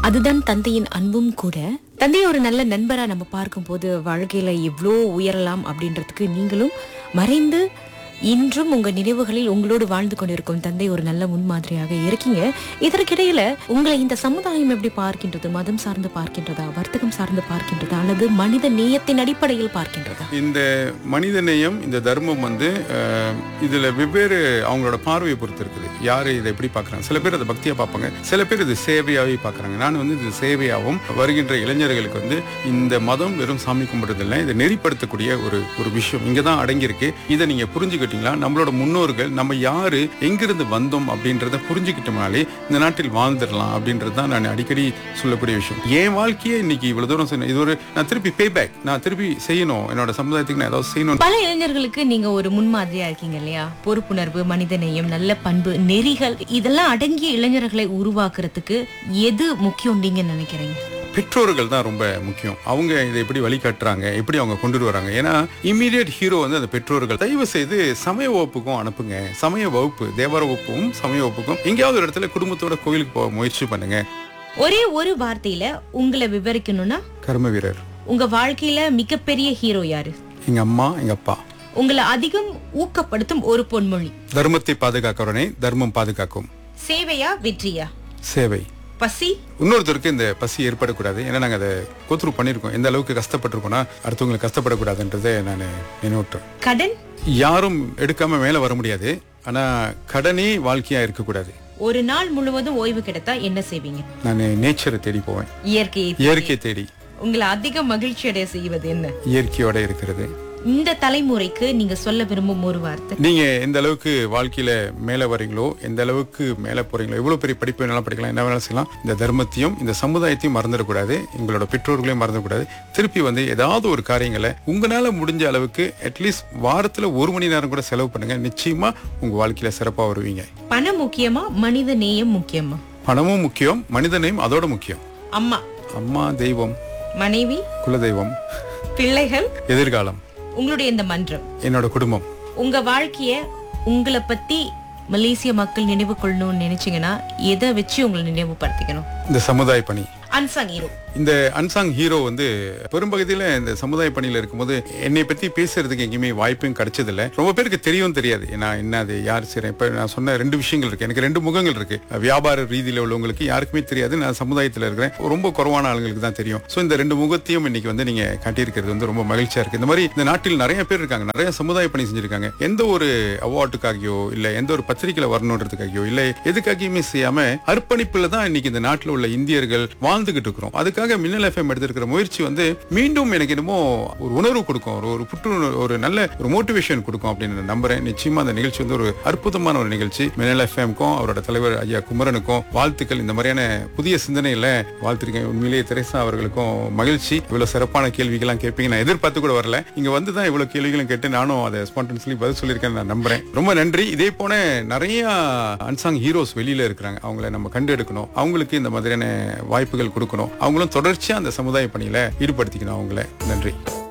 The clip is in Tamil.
அதுதான் தந்தையின் அன்பும் கூட தந்தையை ஒரு நல்ல நண்பரா நம்ம பார்க்கும்போது வாழ்க்கையில எவ்வளோ உயரலாம் அப்படின்றதுக்கு நீங்களும் மறைந்து இன்றும் உங்க நினைவுகளில் உங்களோடு வாழ்ந்து கொண்டிருக்கும் தந்தை ஒரு நல்ல முன்மாதிரியாக இருக்கீங்க இதற்கிடையில உங்களை இந்த சமுதாயம் எப்படி பார்க்கின்றது மதம் சார்ந்து பார்க்கின்றதா வர்த்தகம் சார்ந்து பார்க்கின்றதா அல்லது மனித நேயத்தின் அடிப்படையில் பார்க்கின்றதா இந்த மனித நேயம் இந்த தர்மம் வந்து அஹ், இதுல வெவ்வேறு அவங்களோட பார்வையை பொறுத்து இருக்குது யாரு இதை எப்படி பார்க்கறாங்க சில பேர் அதை பக்தியா பார்ப்பாங்க சில பேர் இது சேவையாவே பார்க்கறாங்க நான் வந்து இது சேவையாகவும் வருகின்ற இளைஞர்களுக்கு வந்து இந்த மதம் வெறும் சாமி கும்பிடுறதில்லை இதை நெறிப்படுத்தக்கூடிய ஒரு ஒரு விஷயம் இங்க தான் அடங்கியிருக்கு இதை நீங்க புரிஞ்சுக்கிட்டீங்களா நம்மளோட முன்னோர்கள் நம்ம யாரு எங்கிருந்து வந்தோம் அப்படின்றத புரிஞ்சுக்கிட்டோம்னாலே இந்த நாட்டில் வாழ்ந்துடலாம் அப்படின்றது தான் நான் அடிக்கடி சொல்லக்கூடிய விஷயம் என் வாழ்க்கையே இன்னைக்கு இவ்வளவு தூரம் சொன்னேன் இது ஒரு நான் திருப்பி பே பேக் நான் திருப்பி செய்யணும் என்னோட சமுதாயத்துக்கு நான் ஏதாவது செய்யணும் பல இளைஞர்களுக்கு நீங்க ஒரு முன்மாதிரியா இருக்கீங்க இல்லையா பொறுப்புணர்வு மனிதநேயம் நல்ல பண்பு நெறிகள் இதெல்லாம் அடங்கிய இளைஞர்களை உருவாக்குறதுக்கு எது முக்கியம் நீங்க நினைக்கிறீங்க பெற்றோர்கள் தான் ரொம்ப முக்கியம் அவங்க இதை எப்படி வழிகாட்டுறாங்க எப்படி அவங்க கொண்டு வராங்க ஏன்னா இம்மீடியட் ஹீரோ வந்து அந்த பெற்றோர்கள் தயவு செய்து சமய வகுப்புக்கும் அனுப்புங்க சமய வகுப்பு தேவார வகுப்பும் சமய வகுப்புக்கும் எங்கேயாவது ஒரு இடத்துல குடும்பத்தோட கோயிலுக்கு போக முயற்சி பண்ணுங்க ஒரே ஒரு வார்த்தையில உங்களை விவரிக்கணும்னா கர்ம வீரர் உங்க வாழ்க்கையில மிகப்பெரிய ஹீரோ யாரு எங்க அம்மா எங்க அப்பா உங்களை அதிகம் ஊக்கப்படுத்தும் ஒரு பொன்மொழி தர்மத்தை பாதுகாக்கிறவனே தர்மம் பாதுகாக்கும் சேவையா வெற்றியா சேவை பசி இன்னொருத்தருக்கு இந்த பசி ஏற்படக்கூடாது ஏன்னா நாங்கள் அதை கோத்ரூ பண்ணியிருக்கோம் எந்த அளவுக்கு கஷ்டப்பட்டிருக்கோம்னா அடுத்தவங்களுக்கு கஷ்டப்படக்கூடாதுன்றதை நான் நினைவுட்டேன் கடன் யாரும் எடுக்காம மேலே வர முடியாது ஆனா கடனே வாழ்க்கையா இருக்கக்கூடாது ஒரு நாள் முழுவதும் ஓய்வு கிடைத்தா என்ன செய்வீங்க நான் நேச்சரை தேடி போவேன் இயற்கையை இயற்கை தேடி உங்களை அதிக மகிழ்ச்சி அடைய செய்வது என்ன இயற்கையோட இருக்கிறது இந்த தலைமுறைக்கு நீங்க சொல்ல விரும்பும் ஒரு வார்த்தை நீங்க எந்த அளவுக்கு வாழ்க்கையில மேல வரீங்களோ எந்த அளவுக்கு மேல போறீங்களோ எவ்வளவு பெரிய படிப்பு வேணாலும் படிக்கலாம் என்ன வேணாலும் செய்யலாம் இந்த தர்மத்தையும் இந்த சமுதாயத்தையும் மறந்துடக்கூடாது உங்களோட பெற்றோர்களையும் மறந்துடக்கூடாது திருப்பி வந்து ஏதாவது ஒரு காரியங்களை உங்களால முடிஞ்ச அளவுக்கு அட்லீஸ்ட் வாரத்துல ஒரு மணி நேரம் கூட செலவு பண்ணுங்க நிச்சயமா உங்க வாழ்க்கையில சிறப்பா வருவீங்க பணம் முக்கியமா மனித நேயம் முக்கியமா பணமும் முக்கியம் மனிதனையும் அதோட முக்கியம் அம்மா அம்மா தெய்வம் மனைவி குலதெய்வம் பிள்ளைகள் எதிர்காலம் உங்களுடைய இந்த மன்றம் என்னோட குடும்பம் உங்க வாழ்க்கைய உங்களை பத்தி மலேசிய மக்கள் நினைவு கொள்ளணும்னு நினைச்சீங்கன்னா எதை வச்சு உங்களை நினைவுபடுத்திக்கணும் இந்த சமுதாய பணி அன்சாங் ஹீரோ இந்த அன்சாங் ஹீரோ வந்து பெரும்பகுதியில இந்த சமுதாய பணியில இருக்கும்போது என்னை பத்தி பேசுறதுக்கு எங்கேயுமே வாய்ப்பும் கிடைச்சதில்ல ரொம்ப பேருக்கு தெரியவும் தெரியாது நான் என்ன அது யார் செய்றேன் இப்ப நான் சொன்ன ரெண்டு விஷயங்கள் இருக்கு எனக்கு ரெண்டு முகங்கள் இருக்கு வியாபார ரீதியில உள்ளவங்களுக்கு யாருக்குமே தெரியாது நான் சமுதாயத்துல இருக்கிறேன் ரொம்ப குறைவான ஆளுங்களுக்கு தான் தெரியும் சோ இந்த ரெண்டு முகத்தையும் இன்னைக்கு வந்து நீங்க காட்டியிருக்கிறது வந்து ரொம்ப மகிழ்ச்சியா இருக்கு இந்த மாதிரி இந்த நாட்டில் நிறைய பேர் இருக்காங்க நிறைய சமுதாய பணி செஞ்சிருக்காங்க எந்த ஒரு அவார்டுக்காகவோ இல்ல எந்த ஒரு பத்திரிகையில வரணுன்றதுக்காகவோ இல்ல எதுக்காகவுமே செய்யாம அர்ப்பணிப்புல தான் இன்னைக்கு இந்த நாட்டில் உள்ள இந்தியர்கள் வாழ்ந்துகிட்டு இருக்கிறோம் அதுக்காக மின்னல் எஃப்எம் எடுத்திருக்கிற முயற்சி வந்து மீண்டும் எனக்கு என்னமோ ஒரு உணர்வு கொடுக்கும் ஒரு ஒரு புற்றுணர்வு ஒரு நல்ல ஒரு மோட்டிவேஷன் கொடுக்கும் அப்படின்னு நான் நம்புறேன் நிச்சயமா அந்த நிகழ்ச்சி வந்து ஒரு அற்புதமான ஒரு நிகழ்ச்சி மின்னல் எஃப்எம்க்கும் அவரோட தலைவர் ஐயா குமரனுக்கும் வாழ்த்துக்கள் இந்த மாதிரியான புதிய சிந்தனையில வாழ்த்திருக்கேன் உண்மையிலேயே தெரேசா அவர்களுக்கும் மகிழ்ச்சி இவ்வளவு சிறப்பான கேள்விகள்லாம் கேட்பீங்க நான் எதிர்பார்த்து கூட வரல இங்க வந்து தான் இவ்வளவு கேள்விகளும் கேட்டு நானும் அதை ஸ்பான்டன்ஸ்லி பதில் சொல்லியிருக்கேன் நான் நம்புறேன் ரொம்ப நன்றி இதே போன நிறைய அன்சாங் ஹீரோஸ் வெளியில இருக்கிறாங்க அவங்கள நம்ம கண்டு எடுக்கணும் அவங்களுக்கு இந்த மாதிரியான வாய்ப்புகள் கொடுக்கணும் அவங்களும் தொடர்ச்சியா அந்த சமுதாய பணியில ஈடுபடுத்திக்கணும் அவங்கள நன்றி